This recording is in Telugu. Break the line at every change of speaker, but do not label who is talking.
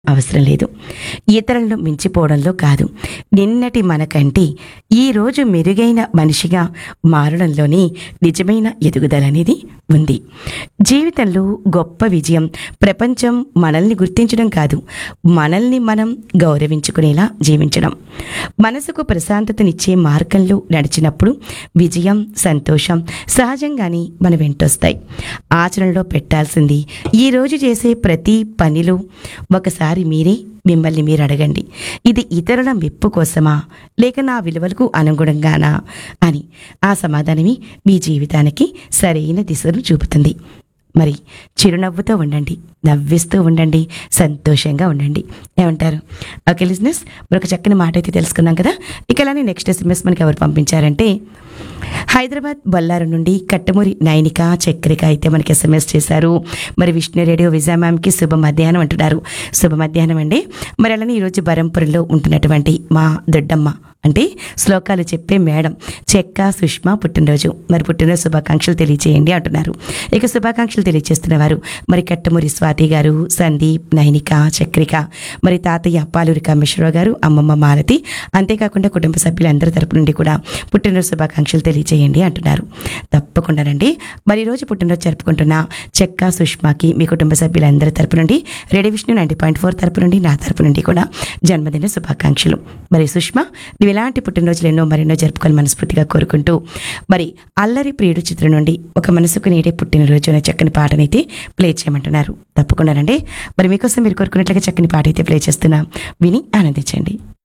అవసరం లేదు ఇతరులను మించిపోవడంలో కాదు నిన్నటి మనకంటే ఈ రోజు మెరుగైన మనిషిగా మారడంలోనే నిజమైన ఎదుగుదల అనేది ఉంది జీవితంలో గొప్ప విజయం ప్రపంచం మనల్ని గుర్తించడం కాదు మనల్ని మనం గౌరవించుకునేలా జీవించడం మనసుకు ప్రశాంతతనిచ్చే మార్గంలో నడిచినప్పుడు విజయం సంతోషం సహజంగానే మన వెంటొస్తాయి ఆచరణలో పెట్టాల్సింది ఈ రోజు చేసే ప్రతి పనిలో ఒకసారి మీరే మిమ్మల్ని మీరు అడగండి ఇది ఇతరుల మెప్పు కోసమా లేక నా విలువలకు అనుగుణంగానా అని ఆ సమాధానమే మీ జీవితానికి సరైన దిశను చూపుతుంది మరి చిరునవ్వుతో ఉండండి నవ్విస్తూ ఉండండి సంతోషంగా ఉండండి ఏమంటారు ఓకే లిజినెస్ మరొక చక్కని మాట అయితే తెలుసుకున్నాం కదా ఇక అలానే నెక్స్ట్ ఎస్ఎంఎస్ మనకి ఎవరు పంపించారంటే హైదరాబాద్ బొల్లారు నుండి కట్టమూరి నైనిక చక్రిక అయితే మనకి ఎస్ఎంఎస్ చేశారు మరి విష్ణు రేడియో విజయ మ్యామ్కి శుభ మధ్యాహ్నం అంటున్నారు శుభ మధ్యాహ్నం అండి మరి అలానే ఈరోజు బరంపురంలో ఉంటున్నటువంటి మా దొడ్డమ్మ అంటే శ్లోకాలు చెప్పే మేడం చెక్క సుష్మా పుట్టినరోజు మరి పుట్టినరోజు శుభాకాంక్షలు తెలియజేయండి అంటున్నారు ఇక శుభాకాంక్షలు తెలియజేస్తున్న వారు మరి కట్టమూరి స్వాతి గారు సందీప్ నైనిక చక్రిక మరి తాతయ్య పాలూరి కామేశ్వరరావు గారు అమ్మమ్మ మాలతి అంతేకాకుండా కుటుంబ సభ్యులందరి తరపు నుండి కూడా పుట్టినరోజు శుభాకాంక్షలు తెలియజేయండి అంటున్నారు తప్పకుండానండి మరి ఈరోజు పుట్టినరోజు జరుపుకుంటున్న చెక్క సుష్మాకి మీ కుటుంబ సభ్యులందరి తరపు నుండి radio Vishnu ninety point four తరపు నుండి నా తరపు నుండి కూడా జన్మదిన శుభాకాంక్షలు మరి సుష్మా నువ్వు ఇలాంటి పుట్టినరోజులు ఎన్నో మరెన్నో జరుపుకొని మనస్ఫూర్తిగా కోరుకుంటూ మరి అల్లరి ప్రియుడు చిత్రం నుండి ఒక మనసుకు నేడే పుట్టినరోజు అనే చక్కని పాటనైతే ప్లే చేయమంటున్నారు తప్పకుండానండి మరి మీకోసం మీరు కోరుకున్నట్లుగా చక్కని పాట అయితే ప్లే చేస్తున్నా విని ఆనందించండి